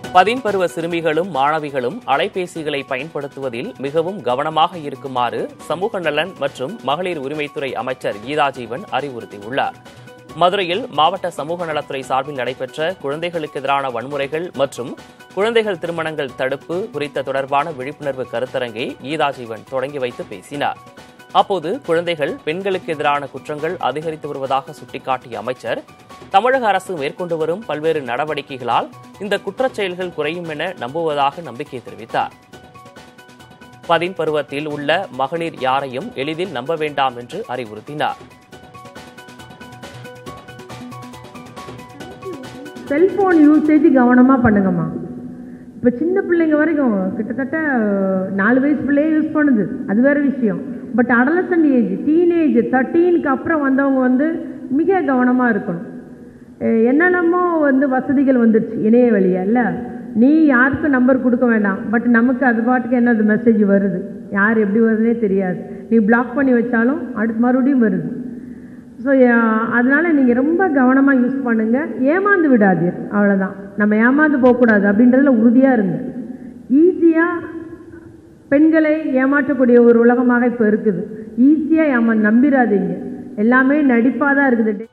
பதின்பருவ சிறுமிகளும் மாணவிகளும் அலைபேசிகளை பயன்படுத்துவதில் மிகவும் கவனமாக இருக்குமாறு சமூக நலன் மற்றும் மகளிர் உரிமைத்துறை அமைச்சர் கீதாஜீவன் அறிவுறுத்தியுள்ளார் மதுரையில் மாவட்ட சமூக நலத்துறை சார்பில் நடைபெற்ற குழந்தைகளுக்கு எதிரான வன்முறைகள் மற்றும் குழந்தைகள் திருமணங்கள் தடுப்பு குறித்த தொடர்பான விழிப்புணர்வு கருத்தரங்கை கீதாஜீவன் தொடங்கி வைத்து பேசினார் அப்போது குழந்தைகள் பெண்களுக்கு எதிரான குற்றங்கள் அதிகரித்து வருவதாக சுட்டிக்காட்டிய அமைச்சர் தமிழக அரசு மேற்கொண்டு வரும் பல்வேறு நடவடிக்கைகளால் இந்த குற்றச் செயல்கள் குறையும் என நம்புவதாக நம்பிக்கை தெரிவித்தார் பதின் பருவத்தில் உள்ள மகளிர் யாரையும் எளிதில் நம்ப வேண்டாம் என்று அறிவுறுத்தினார் செல்ஃபோன் யூசேஜ் கவனமாக பண்ணுங்கம்மா இப்போ சின்ன பிள்ளைங்க வரைக்கும் கிட்டத்தட்ட நாலு வயசு பிள்ளையே யூஸ் பண்ணுது அது வேறு விஷயம் பட் அடலசன்ட் ஏஜ் டீனேஜ் தேர்ட்டீனுக்கு அப்புறம் வந்தவங்க வந்து மிக கவனமாக இருக்கணும் அஹ் என்னென்னமோ வந்து வசதிகள் வந்துடுச்சு இணைய வழியா இல்லை நீ யாருக்கும் நம்பர் கொடுக்க வேண்டாம் பட் நமக்கு அது பாட்டுக்கு என்னது மெசேஜ் வருது யார் எப்படி வருதுன்னே தெரியாது நீ பிளாக் பண்ணி வச்சாலும் அடுத்து மறுபடியும் வருது ஸோ அதனால நீங்கள் ரொம்ப கவனமாக யூஸ் பண்ணுங்கள் ஏமாந்து விடாதீர் அவ்வளோதான் நம்ம ஏமாந்து போகக்கூடாது அப்படின்றதுல உறுதியாக இருங்க ஈஸியாக பெண்களை ஏமாற்றக்கூடிய ஒரு உலகமாக இப்போ இருக்குது ஈஸியாக ஏமா நம்பிடாதீங்க எல்லாமே நடிப்பாக தான் இருக்குது